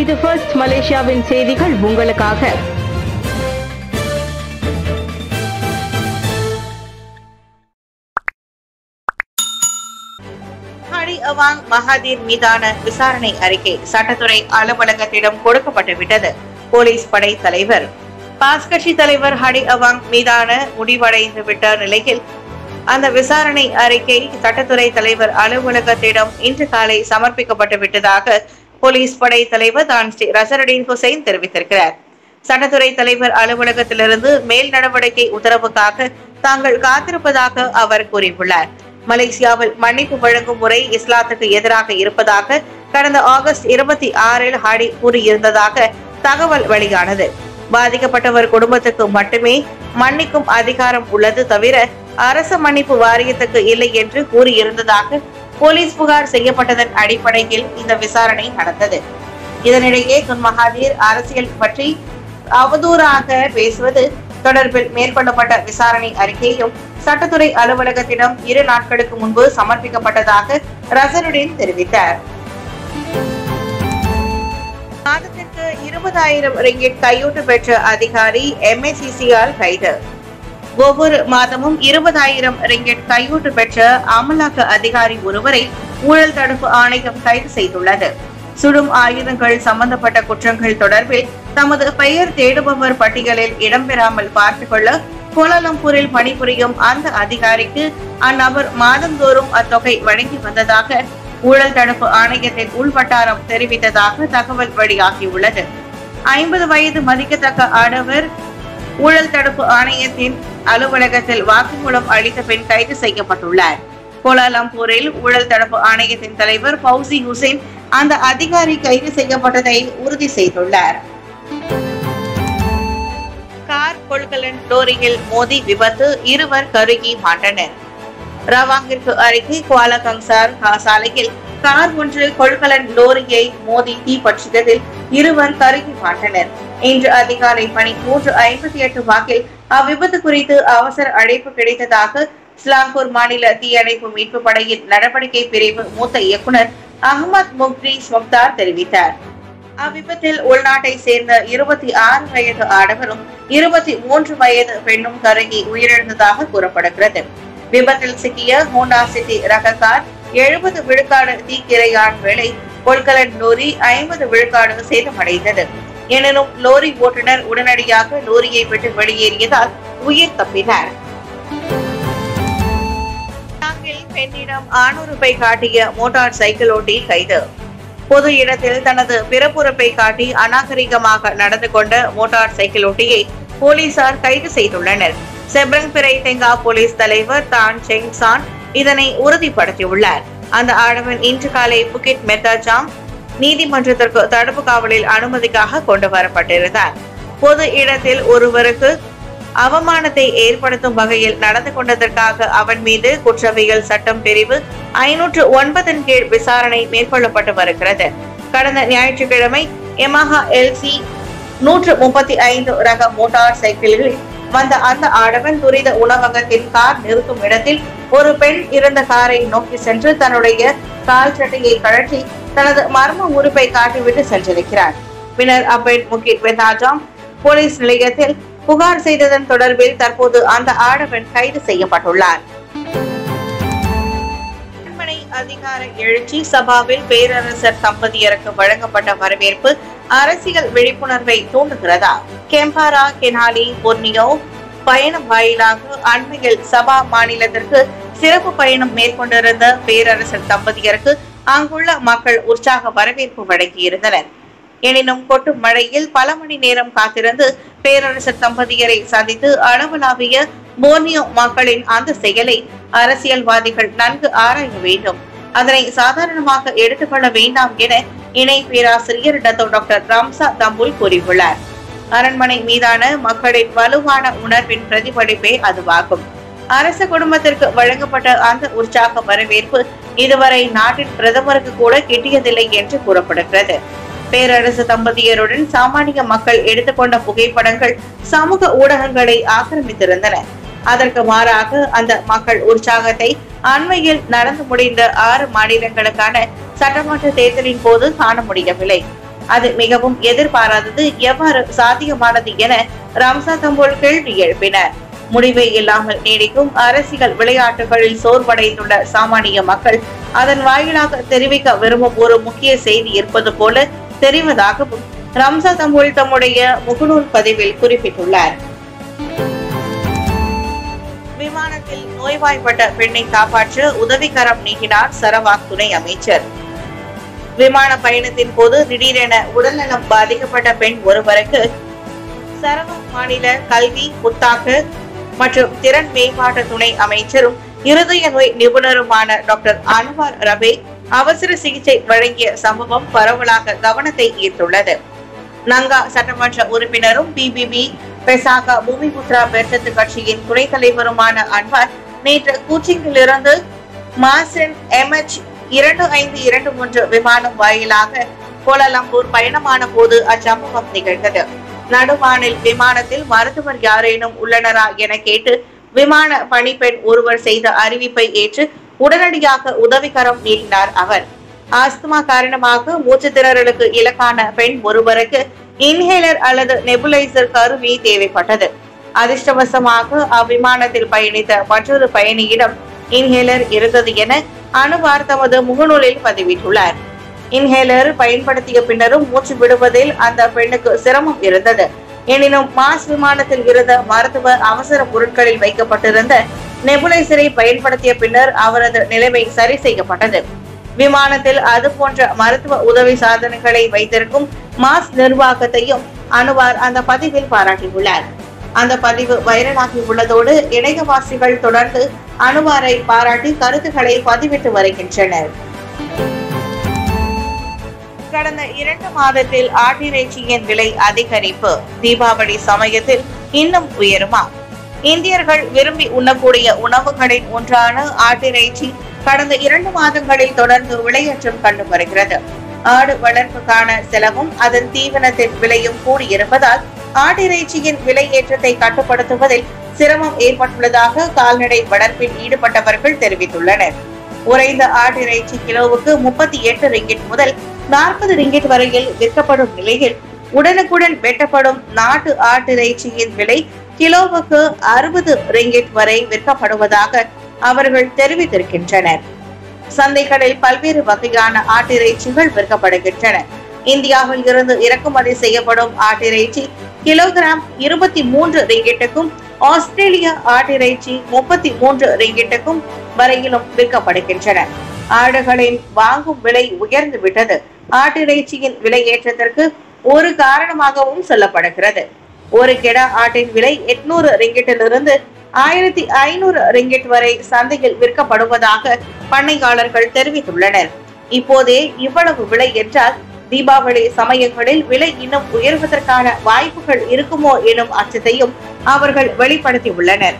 இது ஃபர்ஸ்ட் மலேசியாவின் செய்திகள் உங்களுக்காக ஹரி அவாங் மகாதீர் மீதான விசாரணை அறிக்கை சட்டத்துறை அலுவலகத்திடம் கொடுக்கப்பட்டு விட்டது போலீஸ் படை தலைவர் பாஸ் கட்சி தலைவர் ஹரி அவாங் மீதான முடிவடைந்து விட்ட நிலையில் அந்த விசாரணை அறிக்கை சட்டத்துறை தலைவர் அலுவலகத்திடம் இன்று காலை சமர்ப்பிக்கப்பட்டு விட்டதாக போலீஸ் படை தலைவர் தான் ஸ்ரீ ரசருடீன் ஹுசைன் தெரிவித்திருக்கிறார் சட்டத்துறை தலைவர் அலுவலகத்திலிருந்து மேல் நடவடிக்கை உத்தரவுக்காக தாங்கள் காத்திருப்பதாக அவர் கூறியுள்ளார் மலேசியாவில் மன்னிப்பு வழங்கும் முறை இஸ்லாத்துக்கு எதிராக இருப்பதாக கடந்த ஆகஸ்ட் இருபத்தி ஆறில் ஹாடி கூறியிருந்ததாக தகவல் வெளியானது பாதிக்கப்பட்டவர் குடும்பத்துக்கு மட்டுமே மன்னிக்கும் அதிகாரம் உள்ளது தவிர அரசு மன்னிப்பு வாரியத்துக்கு இல்லை என்று கூறியிருந்ததாக போலீஸ் புகார் செய்யப்பட்டதன் அடிப்படையில் இந்த விசாரணை நடந்தது இதனிடையே துன் மகாதீர் அரசியல் பற்றி அவதூறாக பேசுவது தொடர்பில் மேற்கொள்ளப்பட்ட விசாரணை அறிக்கையும் சட்டத்துறை அலுவலகத்திடம் இரு நாட்களுக்கு முன்பு சமர்ப்பிக்கப்பட்டதாக ரசனுடன் தெரிவித்தார் மாதத்திற்கு இருபதாயிரம் ரிங்கிட் கையூட்டு பெற்ற அதிகாரி எம்ஏசிசியால் கைது ஒவ்வொரு மாதமும் இருபதாயிரம் ரிங்கிட் கையூட்டு பெற்ற அமலாக்க அதிகாரி ஒருவரை ஊழல் தடுப்பு ஆணையம் கைது செய்துள்ளது சுடும் ஆயுதங்கள் சம்பந்தப்பட்ட குற்றங்கள் தொடர்பில் தமது பெயர் தேடுபவர் பட்டியலில் இடம்பெறாமல் பார்த்துக் கொள்ள கோலாலம்பூரில் பணிபுரியும் அந்த அதிகாரிக்கு அந்நபர் மாதந்தோறும் அத்தொகை வழங்கி வந்ததாக ஊழல் தடுப்பு ஆணையத்தின் உள்வட்டாரம் தெரிவித்ததாக தகவல் வெளியாகியுள்ளது ஐம்பது வயது மதிக்கத்தக்க ஆடவர் ஊழல் தடுப்பு ஆணையத்தின் அலுவலகத்தில் வாக்குமூலம் அளித்த பின் கைது செய்யப்பட்டுள்ளார் கோலாலம்பூரில் ஊழல் தடுப்பு ஆணையத்தின் தலைவர் பௌசி ஹுசைன் அந்த அதிகாரி கைது செய்யப்பட்டதை உறுதி செய்துள்ளார் கார் கொள்கலன் லோரியில் மோதி விபத்து இருவர் கருகி மாண்டனர் ரவாங்கிற்கு அருகே குவாலகங்சார் சாலையில் கார் ஒன்று கொள்கலன் லோரியை மோதி தீப்பற்றியதில் இருவர் கருகி மாண்டனர் இன்று அதிகாலை மணி மூன்று ஐம்பத்தி எட்டு வாக்கில் அவ்விபத்து குறித்து அவசர அழைப்பு கிடைத்ததாக ஸ்லாங்கூர் மாநில தீயணைப்பு மீட்பு படையின் நடவடிக்கை பிரிவு மூத்த இயக்குனர் அகமது முக்ரீஸ் முக்தார் தெரிவித்தார் அவ்விபத்தில் உள்நாட்டை சேர்ந்த இருபத்தி ஆறு வயது ஆடவரும் இருபத்தி மூன்று வயது பெண்ணும் கருகி உயிரிழந்ததாக கூறப்படுகிறது விபத்தில் சிக்கிய ஹோண்டா சிட்டி ரக கார் எழுபது விழுக்காடு தீக்கிரையான் வேளை கொள்கலன் லோரி ஐம்பது விழுக்காடு சேதமடைந்தது எனினும் லோரி ஓட்டுநர் உடனடியாக லோரியை விட்டு வெளியேறியதால் உயிர் தப்பினார் நாங்கில் பெண்ணிடம் ஆணுறுப்பை காட்டிய மோட்டார் சைக்கிள் ஓட்டி கைது பொது இடத்தில் தனது பிறப்புறுப்பை காட்டி அநாகரிகமாக நடந்து கொண்ட மோட்டார் சைக்கிள் ஓட்டியை போலீசார் கைது செய்துள்ளனர் செப்ரங் பிறை தெங்கா போலீஸ் தலைவர் தான் செங் சான் இதனை உறுதிப்படுத்தியுள்ளார் அந்த ஆடவன் இன்று காலை புகிட் மெத்தாஜாம் நீதிமன்றத்திற்கு தடுப்பு காவலில் அனுமதிக்காக கொண்டு வரப்பட்டிருந்தார் பொது இடத்தில் ஒருவருக்கு அவமானத்தை ஏற்படுத்தும் வகையில் நடந்து கொண்டதற்காக அவன் மீது குற்றவியல் சட்டம் பிரிவு ஐநூற்று ஒன்பதின் கீழ் விசாரணை மேற்கொள்ளப்பட்டு வருகிறது கடந்த ஞாயிற்றுக்கிழமை எமஹா எல்சி நூற்று முப்பத்தி ஐந்து ரக மோட்டார் சைக்கிள்களில் வந்த அந்த ஆடவன் துரித உணவகத்தின் கார் நிறுத்தும் இடத்தில் ஒரு பெண் இருந்த காரை நோக்கி சென்று தன்னுடைய கால் சட்டையை கழற்றி தனது மர்ம உறுப்பை காட்டிவிட்டு சென்றிருக்கிறார் பின்னர் அப்பெண் முக்கிட் வெதாஜாம் போலீஸ் நிலையத்தில் புகார் செய்ததன் தொடர்பில் தற்போது அந்த ஆடவன் கைது செய்யப்பட்டுள்ளார் அரண்மனை அதிகார எழுச்சி சபாவில் பேரரசர் தம்பதியருக்கு வழங்கப்பட்ட வரவேற்பு அரசியல் விழிப்புணர்வை தூண்டுகிறதா கெம்பாரா கெனாலி பொர்னியோ பயணம் வாயிலாக அண்மையில் சபா மாநிலத்திற்கு சிறப்பு பயணம் மேற்கொண்டிருந்த பேரரசர் தம்பதியருக்கு அங்குள்ள மக்கள் உற்சாக வரவேற்பு வழங்கியிருந்தனர் எனினும் கொட்டும் மழையில் பல மணி நேரம் காத்திருந்து பேரரசர் தம்பதியரை சந்தித்து அளவலாவிய போர்னியோ மக்களின் அந்த செயலை அரசியல்வாதிகள் நன்கு ஆராய வேண்டும் அதனை சாதாரணமாக எடுத்துக்கொள்ள வேண்டாம் என இணை பேராசிரியர் டத்தோ டாக்டர் ராம்சா தம்புல் கூறியுள்ளார் அரண்மனை மீதான மக்களின் வலுவான உணர்வின் பிரதிபலிப்பே அதுவாகும் அரச குடும்பத்திற்கு வழங்கப்பட்ட அந்த உற்சாக வரவேற்பு இதுவரை நாட்டின் பிரதமருக்கு கூட கிட்டியதில்லை என்று கூறப்படுகிறது பேரரசு தம்பதியருடன் சாமானிய மக்கள் எடுத்துக்கொண்ட புகைப்படங்கள் சமூக ஊடகங்களை ஆக்கிரமித்திருந்தன அதற்கு மாறாக அந்த மக்கள் உற்சாகத்தை அண்மையில் நடந்து முடிந்த ஆறு மாநிலங்களுக்கான சட்டமன்ற தேர்தலின் போது காண முடியவில்லை அது மிகவும் எதிர்பாராதது எவ்வாறு சாத்தியமானது என ரம்சா தம்போல் கேள்வி எழுப்பினர் முடிவே இல்லாமல் நீடிக்கும் அரசியல் விளையாட்டுகளில் சோர்வடைந்துள்ள சாமானிய மக்கள் அதன் வாயிலாக தெரிவிக்க விரும்பும் ஒரு முக்கிய செய்தி இருப்பது போல தெரிவதாகவும் ரம்சா தம்போல் தம்முடைய முகநூல் பதிவில் குறிப்பிட்டுள்ளார் விமானத்தில் நோய்வாய்ப்பட்ட பெண்ணை காப்பாற்ற உதவிக்கரம் நீட்டினார் சரவாக் துணை அமைச்சர் விமான பயணத்தின் போது திடீரென உடல்நலம் பாதிக்கப்பட்ட பெண் ஒருவருக்கு சரவாக் மாநில கல்வி புத்தாக்க மற்றும் திறன் மேம்பாட்டு துணை அமைச்சரும் இருதய நோய் நிபுணருமான டாக்டர் அன்வார் ரபே அவசர சிகிச்சை வழங்கிய சம்பவம் பரவலாக கவனத்தை ஈர்த்துள்ளது நங்கா சட்டமன்ற உறுப்பினரும் பிபிபி பெசாகா பூமிபுத்ரா பெர்சத்து கட்சியின் துணைத் தலைவருமான அன்வார் நேற்று கூச்சிங்கிலிருந்து மாசன் எம்எச் இரண்டு ஐந்து இரண்டு மூன்று விமானம் வாயிலாக கோலாலம்பூர் பயணமான போது அச்சம்பவம் நிகழ்ந்தது நடுவானில் விமானத்தில் மருத்துவர் யாரேனும் உள்ளனரா என கேட்டு விமான பணிப்பெண் ஒருவர் செய்த அறிவிப்பை ஏற்று உடனடியாக உதவிக்கரம் நீட்டினார் அவர் ஆஸ்துமா காரணமாக மூச்சு திணறலுக்கு இலக்கான பெண் ஒருவருக்கு இன்ஹேலர் அல்லது நெபுலைசர் கருவி தேவைப்பட்டது அதிர்ஷ்டவசமாக அவ்விமானத்தில் பயணித்த மற்றொரு பயணியிடம் இன்ஹேலர் இருந்தது என அனுவார் தமது முகநூலில் பதிவிட்டுள்ளார் இன்ஹேலர் பயன்படுத்திய பின்னரும் மூச்சு விடுவதில் அந்த பெண்ணுக்கு சிரமம் இருந்தது எனினும் மாஸ் விமானத்தில் இருந்த மருத்துவ அவசர பொருட்களில் வைக்கப்பட்டிருந்த நெபுலைசரை பயன்படுத்திய பின்னர் அவரது நிலைமை சரி செய்யப்பட்டது விமானத்தில் அது போன்ற மருத்துவ உதவி சாதனங்களை வைத்திருக்கும் மாஸ் நிர்வாகத்தையும் அனுவார் அந்த பதிவில் பாராட்டியுள்ளார் அந்த பதிவு வைரலாகி உள்ளதோடு இணையவாசிகள் தொடர்ந்து அனுவாரை பாராட்டி கருத்துக்களை பதிவிட்டு வருகின்றனர் கடந்த இரண்டு மாதத்தில் ஆட்டிறைச்சியின் விலை அதிகரிப்பு தீபாவளி சமயத்தில் இன்னும் உயருமா இந்தியர்கள் விரும்பி உண்ணக்கூடிய உணவுகளின் ஒன்றான ஆட்டிறைச்சி கடந்த இரண்டு மாதங்களில் தொடர்ந்து விலையேற்றம் கண்டு வருகிறது ஆடு வளர்ப்புக்கான செலவும் அதன் தீவனத்தின் விலையும் கூடியிருப்பதால் ஆட்டிறைச்சியின் விலை ஏற்றத்தை கட்டுப்படுத்துவதில் சிரமம் ஏற்பட்டுள்ளதாக கால்நடை வளர்ப்பில் ஈடுபட்டவர்கள் தெரிவித்துள்ளனர் உறைந்த ஆட்டிறைச்சி கிலோவுக்கு முப்பத்தி எட்டு ரிங்கிட் முதல் நாற்பது ரிங்கிட் வரையில் விற்கப்படும் நிலையில் உடனுக்குடன் வெட்டப்படும் நாட்டு ஆட்டிறைச்சியின் விலை கிலோவுக்கு அறுபது ரிங்கிட் வரை விற்கப்படுவதாக அவர்கள் தெரிவித்திருக்கின்றனர் சந்தைகளில் பல்வேறு வகையான ஆட்டிறைச்சிகள் விற்கப்படுகின்றன இந்தியாவில் இருந்து இறக்குமதி செய்யப்படும் ஆட்டிறைச்சி கிலோகிராம் இருபத்தி மூன்று ரிங்கிட்டுக்கும் ஆஸ்திரேலிய ஆட்டிறைச்சி முப்பத்தி மூன்று ரிங்கிட்டுக்கும் வரையிலும் விற்கப்படுகின்றன ஆடுகளின் வாங்கும் விலை உயர்ந்து விட்டது ஆட்டிறைச்சியின் விலை ஏற்றத்திற்கு ஒரு காரணமாகவும் சொல்லப்படுகிறது ஒரு கெடா ஆட்டின் விலை எட்நூறு ரிங்கிட்டிலிருந்து ஆயிரத்தி ஐநூறு ரிங்கிட் வரை சந்தையில் விற்கப்படுவதாக பண்ணையாளர்கள் தெரிவித்துள்ளனர் இப்போதே இவ்வளவு விலை என்றால் தீபாவளி சமயங்களில் விலை இன்னும் உயர்வதற்கான வாய்ப்புகள் இருக்குமோ எனும் அச்சத்தையும் அவர்கள் வெளிப்படுத்தியுள்ளனர்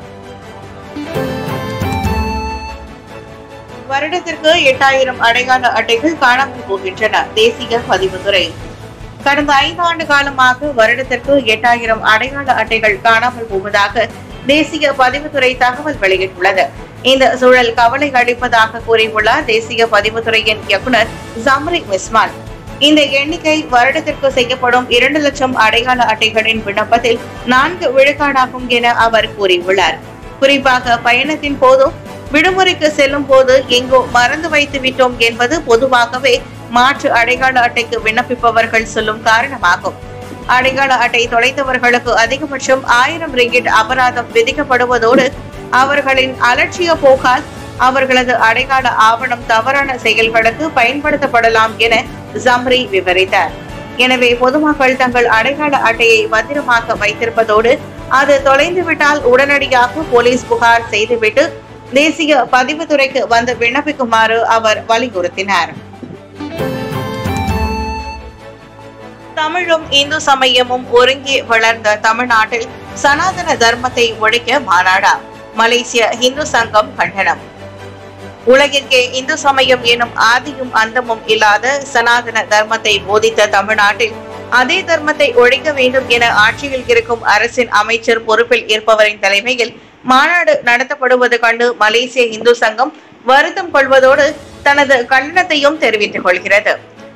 வருடத்திற்கு எட்டாயிரம் அடையாள அட்டைகள் காணாமல் போகின்றன தேசிய பதிவுத்துறை கடந்த ஐந்து ஆண்டு காலமாக வருடத்திற்கு எட்டாயிரம் அடையாள அட்டைகள் காணாமல் போவதாக தேசிய பதிவுத்துறை தகவல் வெளியிட்டுள்ளது இந்த சூழல் கவலை அளிப்பதாக கூறியுள்ளார் தேசிய பதிவுத்துறையின் இயக்குனர் ஜம்ரி மிஸ்மான் இந்த எண்ணிக்கை வருடத்திற்கு செய்யப்படும் இரண்டு லட்சம் அடையாள அட்டைகளின் விண்ணப்பத்தில் நான்கு விழுக்காடாகும் என அவர் கூறியுள்ளார் குறிப்பாக பயணத்தின் போதும் விடுமுறைக்கு செல்லும் போது எங்கோ மறந்து வைத்து விட்டோம் என்பது பொதுவாகவே மாற்று அடையாள அட்டைக்கு விண்ணப்பிப்பவர்கள் சொல்லும் காரணமாகும் அடையாள அட்டை தொலைத்தவர்களுக்கு அதிகபட்சம் ஆயிரம் ரிங்கிட் அபராதம் விதிக்கப்படுவதோடு அவர்களின் அலட்சிய போக்கால் அவர்களது அடையாள ஆவணம் தவறான செயல்களுக்கு பயன்படுத்தப்படலாம் என ஜம்ரி விவரித்தார் எனவே பொதுமக்கள் தங்கள் அடையாள அட்டையை பத்திரமாக வைத்திருப்பதோடு அது தொலைந்துவிட்டால் உடனடியாக போலீஸ் புகார் செய்துவிட்டு தேசிய பதிவுத்துறைக்கு வந்து விண்ணப்பிக்குமாறு அவர் வலியுறுத்தினார் தமிழும் இந்து சமயமும் ஒருங்கே வளர்ந்த தமிழ்நாட்டில் சனாதன தர்மத்தை ஒழிக்க மாநாடா மலேசிய இந்து சங்கம் கண்டனம் உலகிற்கே இந்து சமயம் எனும் ஆதியும் அந்தமும் இல்லாத சனாதன தர்மத்தை போதித்த தமிழ்நாட்டில் அதே தர்மத்தை ஒழிக்க வேண்டும் என ஆட்சியில் இருக்கும் அரசின் அமைச்சர் பொறுப்பில் இருப்பவரின் தலைமையில் மாநாடு நடத்தப்படுவது கண்டு மலேசிய இந்து சங்கம் வருத்தம் கொள்வதோடு தனது கண்டனத்தையும் தெரிவித்துக் கொள்கிறது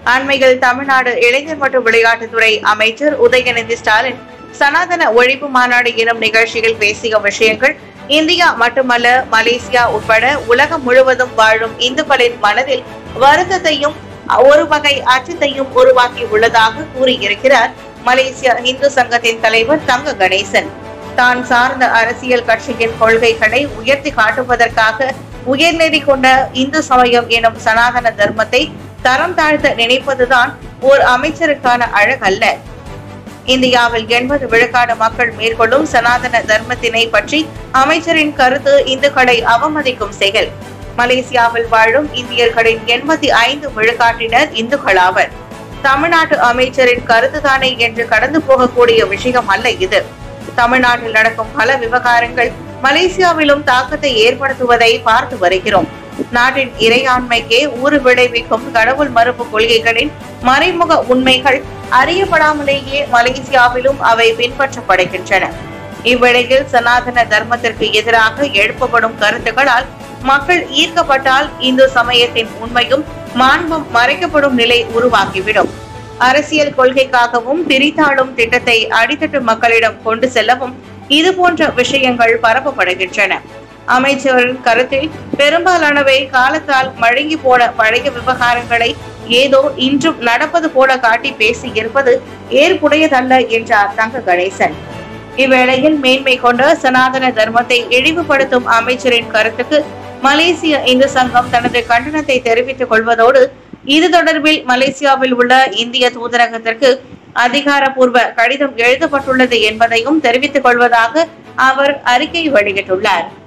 அண்மையில் தமிழ்நாடு இளைஞர் மற்றும் விளையாட்டுத்துறை அமைச்சர் உதயநிதி ஸ்டாலின் சனாதன ஒழிப்பு மாநாடு எனும் நிகழ்ச்சியில் பேசிய விஷயங்கள் இந்தியா மட்டுமல்ல மலேசியா உட்பட உலகம் முழுவதும் வாழும் இந்துக்களின் மனதில் வருத்தத்தையும் ஒரு வகை அச்சத்தையும் உருவாக்கி உள்ளதாக கூறியிருக்கிறார் மலேசிய இந்து சங்கத்தின் தலைவர் தங்க கணேசன் தான் சார்ந்த அரசியல் கட்சியின் கொள்கைகளை உயர்த்தி காட்டுவதற்காக உயர்நெறி கொண்ட இந்து சமயம் எனும் சனாதன தர்மத்தை தரம் தாழ்த்த நினைப்பதுதான் ஓர் அமைச்சருக்கான அழகல்ல இந்தியாவில் எண்பது விழுக்காடு மக்கள் மேற்கொள்ளும் சனாதன தர்மத்தினை பற்றி அமைச்சரின் கருத்து இந்துக்களை அவமதிக்கும் செயல் மலேசியாவில் வாழும் இந்தியர்களின் எண்பத்தி ஐந்து விழுக்காட்டினர் இந்துக்களாவர் தமிழ்நாட்டு அமைச்சரின் கருத்துதானே என்று கடந்து போகக்கூடிய விஷயம் அல்ல இது தமிழ்நாட்டில் நடக்கும் பல விவகாரங்கள் மலேசியாவிலும் தாக்கத்தை ஏற்படுத்துவதை பார்த்து வருகிறோம் நாட்டின் இறையாண்மைக்கே ஊறு விளைவிக்கும் கடவுள் மறுப்பு கொள்கைகளின் மறைமுக உண்மைகள் அறியப்படாமலேயே மலேசியாவிலும் அவை பின்பற்றப்படுகின்றன இவ்வேளையில் சனாதன தர்மத்திற்கு எதிராக எழுப்பப்படும் கருத்துக்களால் மக்கள் ஈர்க்கப்பட்டால் இந்து சமயத்தின் உண்மையும் மாண்பும் மறைக்கப்படும் நிலை உருவாகிவிடும் அரசியல் கொள்கைக்காகவும் பிரித்தாளும் திட்டத்தை அடித்தட்டு மக்களிடம் கொண்டு செல்லவும் இது போன்ற விஷயங்கள் பரப்பப்படுகின்றன அமைச்சரின் கருத்தில் பெரும்பாலானவை காலத்தால் மழுங்கி போன பழைய விவகாரங்களை ஏதோ இன்றும் நடப்பது போல காட்டி பேசி இருப்பது ஏற்புடையதல்ல என்றார் தங்க கணேசன் இவ்வேளையில் மேன்மை கொண்ட சனாதன தர்மத்தை இழிவுபடுத்தும் அமைச்சரின் கருத்துக்கு மலேசிய இந்து சங்கம் தனது கண்டனத்தை தெரிவித்துக் கொள்வதோடு இது தொடர்பில் மலேசியாவில் உள்ள இந்திய தூதரகத்திற்கு அதிகாரப்பூர்வ கடிதம் எழுதப்பட்டுள்ளது என்பதையும் தெரிவித்துக் கொள்வதாக அவர் அறிக்கை வெளியிட்டுள்ளார்